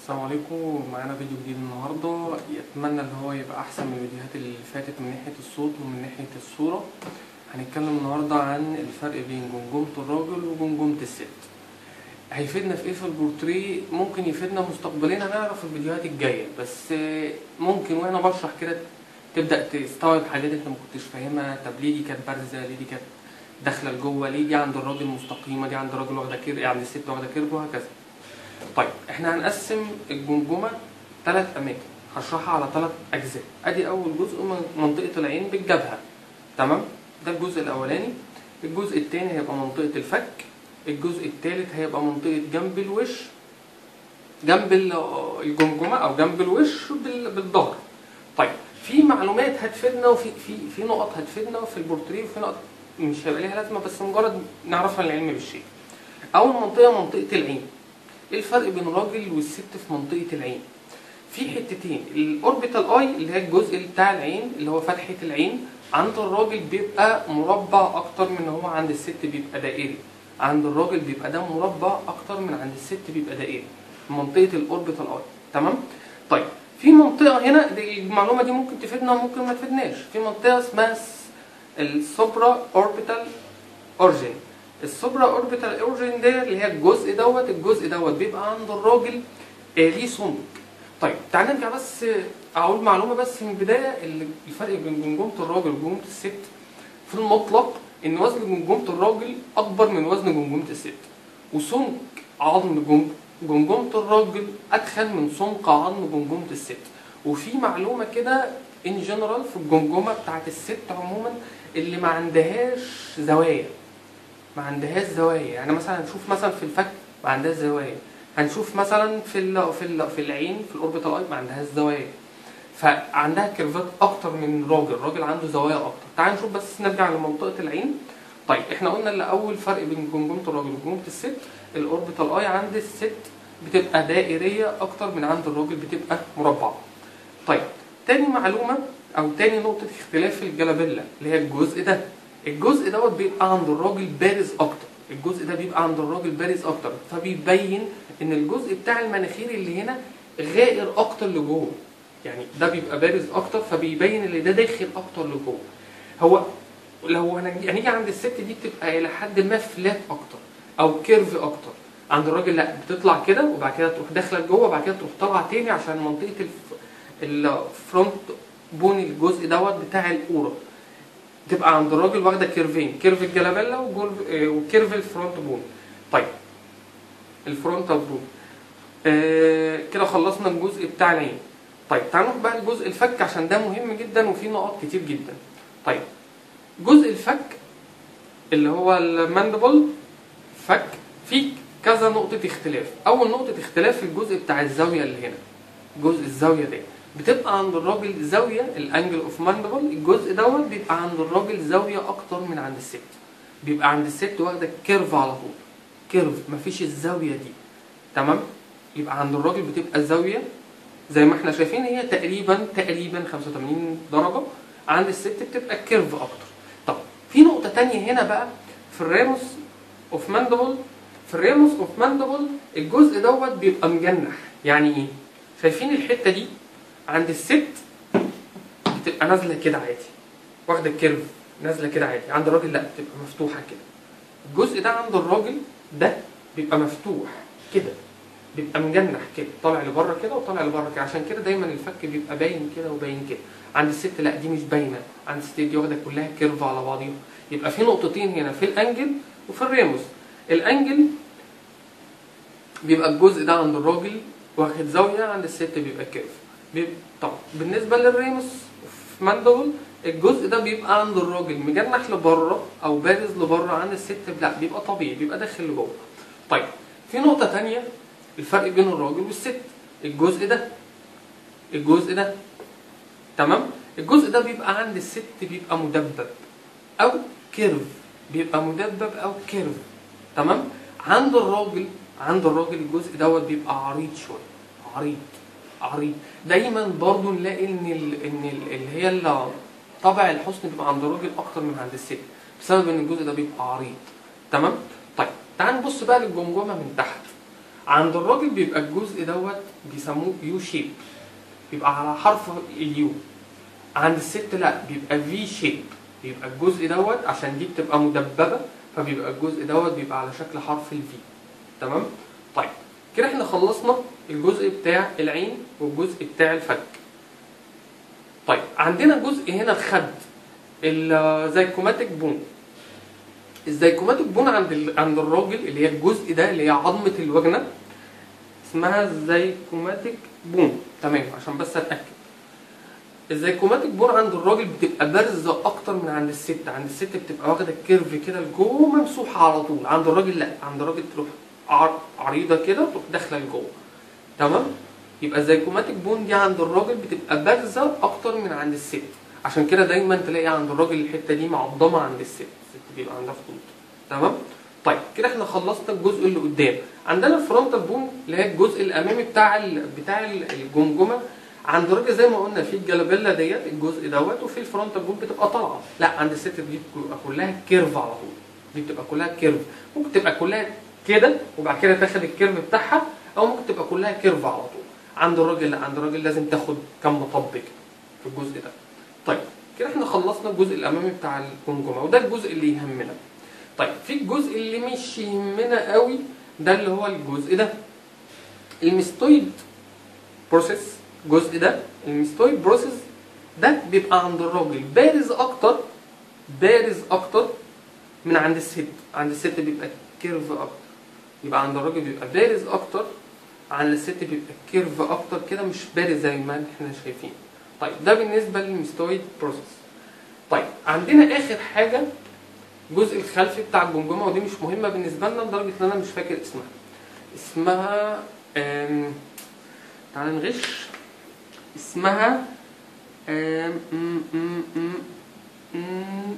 السلام عليكم معانا فيديو جديد النهارده يتمنى ان هو يبقى احسن من الفيديوهات اللي فاتت من ناحيه الصوت ومن ناحيه الصوره هنتكلم النهارده عن الفرق بين جمجمه الراجل وجمجمه الست هيفيدنا في ايه في البورتريه ممكن يفيدنا مستقبليا هنعرف في الفيديوهات الجايه بس ممكن وانا بشرح كده تبدا تستوعب حاجات انت ما كنتش فاهمها طب ليه دي كانت بارزه ليه دي كانت داخله لجوه ليه دي عند الراجل مستقيمه دي عند الراجل واخده كير عند الست واخده كيرف وهكذا طيب احنا هنقسم الجمجمه ثلاث اماكن هشرحها على ثلاث اجزاء ادي اول جزء من منطقه العين بالجبهه تمام ده الجزء الاولاني الجزء الثاني هيبقى منطقه الفك الجزء الثالث هيبقى منطقه جنب الوش جنب الجمجمه او جنب الوش بالظهر طيب في معلومات هتفيدنا وفي في في نقط هتفيدنا في البورتريه وفي نقط مش هيبقى ليها لازمه بس مجرد نعرفها العلم بالشيء اول منطقه منطقه العين ايه الفرق بين الراجل والست في منطقه العين في حتتين الاوربيتال اي اللي هي الجزء بتاع العين اللي هو فتحه العين عند الراجل بيبقى مربع اكتر من هو عند الست بيبقى دائري عند الراجل بيبقى ده مربع اكتر من عند الست بيبقى دائري منطقه الاوربيتال اي تمام طيب في منطقه هنا دي المعلومه دي ممكن تفيدنا وممكن ما تفيدناش في منطقه اسمها السوبرا اوربيتال اورجين السوبرا اوربيتال اورجين ده اللي هي الجزء دوت الجزء دوت بيبقى عند الراجل آه ليه سمك طيب تعال نرجع بس اقول معلومه بس من البدايه الفرق بين جمجمه الراجل وجمجمه الست في المطلق ان وزن جمجمه الراجل اكبر من وزن جمجمه الست وسمك عظم جمجمه الراجل ادخن من سمك عظم جمجمه الست وفي معلومه كده ان جنرال في الجمجمه بتاعت الست عموما اللي ما عندهاش زوايا ما عندهاش زوايا يعني مثلا هنشوف مثلا في الفك ما عندهاش زوايا هنشوف مثلا في ال في ال في العين في الاوربيتال اي ما عندهاش زوايا فعندها كيرفات اكتر من الراجل الراجل عنده زوايا اكتر تعال نشوف بس نرجع لمنطقه العين طيب احنا قلنا ان اول فرق بين جمجمه الراجل وجمجمه الست الاوربيتال اي عند الست بتبقى دائريه اكتر من عند الراجل بتبقى مربعه طيب تاني معلومه او تاني نقطه اختلاف في الجلابيلا اللي هي الجزء ده الجزء دوت بيبقى عند الراجل بارز اكتر الجزء ده بيبقى عند الراجل بارز اكتر فبيبين ان الجزء بتاع المناخير اللي هنا غائر اكتر لجوه يعني ده بيبقى بارز اكتر فبيبين ان ده داخل اكتر لجوه هو لو هنيجي عند الست دي بتبقى الى حد ما فلات اكتر او كيرف اكتر عند الراجل لا بتطلع كده وبعد كده تروح داخله لجوه وبعد كده تروح طالعه تاني عشان منطقه الفرونت بون الجزء دوت بتاع القوره تبقى عند الراجل واخده كيرفين كيرف الجلابيلا وكيرف الفرونت بون طيب الفرونت بون آه كده خلصنا الجزء بتاع العين طيب تعالوا نروح بقى لجزء الفك عشان ده مهم جدا وفيه نقط كتير جدا طيب جزء الفك اللي هو الماندبل فك فيه كذا نقطة اختلاف أول نقطة اختلاف في الجزء بتاع الزاوية اللي هنا جزء الزاوية ده بتبقى عند الراجل زاويه الانجل اوف ماندبل الجزء دوت بيبقى عند الراجل زاويه اكتر من عند الست بيبقى عند الست واخده كيرف على طول كيرف مفيش الزاويه دي تمام يبقى عند الراجل بتبقى الزاويه زي ما احنا شايفين هي تقريبا تقريبا 85 درجه عند الست بتبقى كيرف اكتر طب في نقطه تانية هنا بقى في الراموس اوف ماندبل في الراموس اوف ماندبل الجزء دوت بيبقى مجنح يعني ايه شايفين الحته دي عند الست بتبقى نازله كده عادي واخده الكيرف نازله كده عادي عند الراجل لا بتبقى مفتوحه كده الجزء ده عند الراجل ده بيبقى مفتوح كده بيبقى مجنح كده طالع لبره كده وطالع لبره كده عشان كده دايما الفك بيبقى باين كده وباين كده عند الست لا دي مش باينه عند الست دي واخده كلها كيرف على بعضيها يبقى في نقطتين هنا في الانجل وفي الريموس الانجل بيبقى الجزء ده عند الراجل واخد زاويه عند الست بيبقى كيرف طب بالنسبه للريموس في ماندبل الجزء ده بيبقى عند الراجل مجنح لبره او بارز لبره عند الست لا بيبقى طبيعي بيبقى داخل لجوه طيب في نقطه تانية الفرق بين الراجل والست الجزء ده الجزء ده تمام الجزء ده بيبقى عند الست بيبقى مدبب او كيرف بيبقى مدبب او كيرف تمام عند الراجل عند الراجل الجزء دوت بيبقى عريض شويه عريض عريض دايما برضو نلاقي ان ال ان ال اللي هي طبع الحسن بيبقى عند الراجل اكتر من عند الست بسبب ان الجزء ده بيبقى عريض تمام طيب تعال نبص بقى للجمجمه من تحت عند الراجل بيبقى الجزء دوت بيسموه يو شيب بيبقى على حرف اليو عند الست لا بيبقى في شيب بيبقى الجزء دوت عشان دي بتبقى مدببه فبيبقى الجزء دوت بيبقى على شكل حرف الفي تمام طيب كده احنا خلصنا الجزء بتاع العين والجزء بتاع الفك طيب عندنا جزء هنا الخد الزيكوماتيك بون الزيكوماتيك بون عند ال... عند الراجل اللي هي الجزء ده اللي هي عظمه الوجنه اسمها زيكوماتيك بون تمام عشان بس اتاكد الزيكوماتيك بون عند الراجل بتبقى بارزه اكتر من عند الست عند الست بتبقى واخده الكيرف كده لجوه وممسوحه على طول عند الراجل لا عند الراجل تروح عر- عريضه كده تروح داخله لجوه تمام يبقى الزيكوماتيك بون دي عند الراجل بتبقى بارزه اكتر من عند الست عشان كده دايما تلاقي عند الراجل الحته دي معضمه عند الست الست بيبقى عندها خطوط تمام طيب كده احنا خلصنا الجزء اللي قدام عندنا الفرونتال بون اللي هي الجزء الامامي بتاع ال... بتاع ال- الجمجمه عند الراجل زي ما قلنا في الجلابيلا ديت الجزء دوت وفي الفرونتال بون بتبقى طالعه لا عند الست دي بتبقى كلها كيرف على طول دي بتبقى كلها كيرف ممكن تبقى كلها كده وبعد كده تاخد الكيرف بتاعها او ممكن تبقى كلها كيرف على طول عند الراجل لا عند الراجل لازم تاخد كم مطب كده في الجزء ده طيب كده احنا خلصنا الجزء الامامي بتاع الجمجمه وده الجزء اللي يهمنا طيب في الجزء اللي مش يهمنا قوي ده اللي هو الجزء ده المستويد بروسيس الجزء ده المستويد بروسيس ده بيبقى عند الراجل بارز اكتر بارز اكتر من عند الست عند الست بيبقى كيرف اكتر يبقى عند الراجل بيبقى بارز اكتر عند الست بيبقى كيرف اكتر كده مش بارز زي ما احنا شايفين طيب ده بالنسبه للمستويد بروسيس طيب عندنا اخر حاجه الجزء الخلفي بتاع الجمجمه ودي مش مهمه بالنسبه لنا لدرجه ان انا مش فاكر اسمها اسمها آم، تعال نغش اسمها آم، م- م- م- م-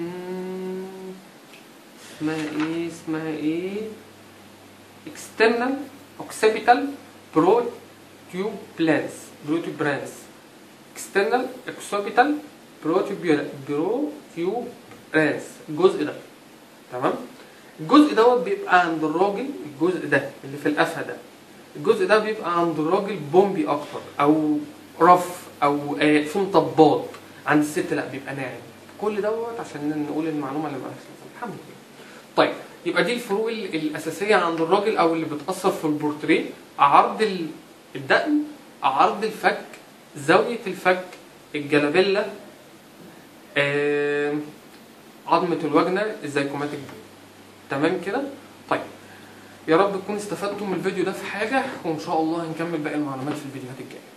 م- اسمها ايه اسمها ايه external occipital protubulance protubulance external occipital protubulance protubulance الجزء ده تمام الجزء دوت بيبقى عند الراجل الجزء ده اللي في القفا ده الجزء ده بيبقى عند الراجل بومبي اكتر او رف او آه، في مطبات عند الست لا بيبقى ناعم كل دوت عشان نقول المعلومه اللي مالهاش لازمه الحمد لله طيب يبقى دي الفروق ال- الاساسيه عند الراجل او اللي بتاثر في البورتريه عرض ال- الدقن عرض الفك زاويه الفك الجلابيلا آم، عظمه الوجنه الزيكوماتيك بون. تمام كده طيب يا رب تكونوا استفدتوا من الفيديو ده في حاجه وان شاء الله هنكمل باقي المعلومات في الفيديوهات الجايه